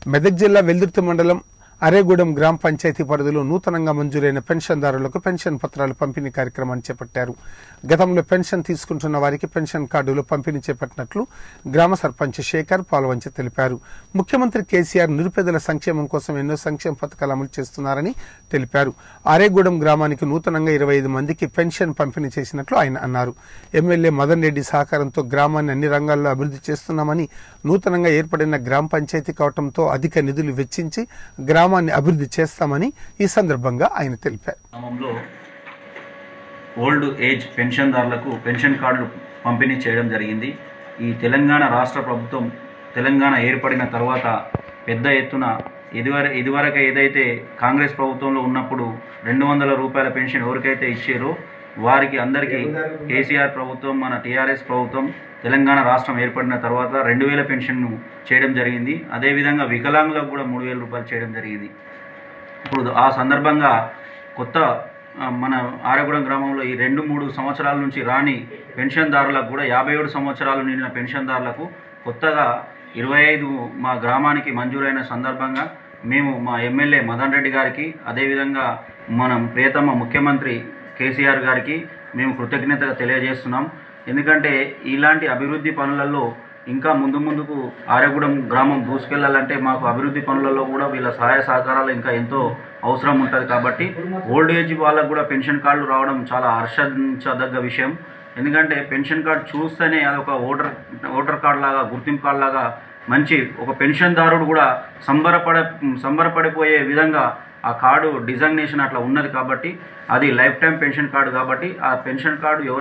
మెదక్ జిల్లా వెల్దుర్తి మండలం అరేగూడెం గ్రామ పంచాయతీ పరిధిలో నూతనంగా మంజూరైన పెన్షన్దారులకు పెన్షన్ పత్రాలు పంపిణీ కార్యక్రమాన్ని చేపట్టారు గతంలో పెన్షన్ తీసుకుంటున్న వారికి పెన్షన్ కార్డులు పంపిణీ చేపట్టినట్లు గ్రామ సర్పంచ్ శేఖర్ పాల్వంచి తెలిపారు ముఖ్యమంత్రి కేసీఆర్ నిరుపేదల సంక్షేమం కోసం ఎన్నో సంక్షేమ పథకాలు అమలు చేస్తున్నారని తెలిపారు అరేగూడెం గ్రామానికి నూతనంగా ఇరవై ఐదు మందికి పెన్షన్ పంపిణీ చేసినట్లు ఆయన అన్నారు ఎమ్మెల్యే మదన్ రెడ్డి సహకారంతో గ్రామాన్ని అన్ని రంగాల్లో అభివృద్ధి చేస్తున్నామని నూతనంగా ఏర్పడిన గ్రామ పంచాయతీ కావడంతో అధిక నిధులు వెచ్చించి గ్రామాన్ని అభివృద్ధి చేస్తామని ఈ సందర్భంగా ఆయన తెలిపారు గ్రామంలో ఓల్డ్ ఏజ్ పెన్షన్దారులకు పెన్షన్ కార్డులు పంపిణీ చేయడం జరిగింది ఈ తెలంగాణ రాష్ట్ర ప్రభుత్వం తెలంగాణ ఏర్పడిన తర్వాత పెద్ద ఎత్తున ఇదివర ఇదివరకు ఏదైతే కాంగ్రెస్ ప్రభుత్వంలో ఉన్నప్పుడు రెండు వందల రూపాయల పెన్షన్ ఎవరికైతే ఇచ్చారో వారికి అందరికీ కేసీఆర్ ప్రభుత్వం మన టీఆర్ఎస్ ప్రభుత్వం తెలంగాణ రాష్ట్రం ఏర్పడిన తర్వాత రెండు వేల పెన్షన్ను చేయడం జరిగింది అదేవిధంగా వికలాంగులకు కూడా మూడు వేల రూపాయలు చేయడం జరిగింది ఇప్పుడు ఆ సందర్భంగా కొత్త ఆ, మన ఆరగూడెం గ్రామంలో ఈ రెండు మూడు సంవత్సరాల నుంచి రాని పెన్షన్దారులకు కూడా యాభై ఏడు సంవత్సరాలు నిండిన పెన్షన్దారులకు కొత్తగా ఇరవై ఐదు మా గ్రామానికి మంజూరైన సందర్భంగా మేము మా ఎమ్మెల్యే మదన్ రెడ్డి గారికి అదేవిధంగా మనం ప్రియతమ ముఖ్యమంత్రి కేసీఆర్ గారికి మేము కృతజ్ఞతగా తెలియజేస్తున్నాం ఎందుకంటే ఇలాంటి అభివృద్ధి పనులలో ఇంకా ముందు ముందుకు ఆరగూడెం గ్రామం దూసుకెళ్లాలంటే మాకు అభివృద్ధి పనులలో కూడా వీళ్ళ సహాయ సహకారాలు ఇంకా ఎంతో అవసరం ఉంటుంది కాబట్టి ఓల్డ్ ఏజ్ వాళ్ళకు కూడా పెన్షన్ కార్డులు రావడం చాలా హర్షించదగ్గ విషయం ఎందుకంటే పెన్షన్ కార్డు చూస్తేనే అదొక ఓటర్ ఓటర్ కార్డు లాగా గుర్తింపు కార్డు లాగా మంచి ఒక పెన్షన్దారుడు కూడా సంబరపడ సంబరపడిపోయే విధంగా ఆ కార్డు డిజైనేషన్ అట్లా ఉన్నది కాబట్టి అది లైఫ్ టైం పెన్షన్ కార్డు కాబట్టి ఆ పెన్షన్ కార్డు ఎవరు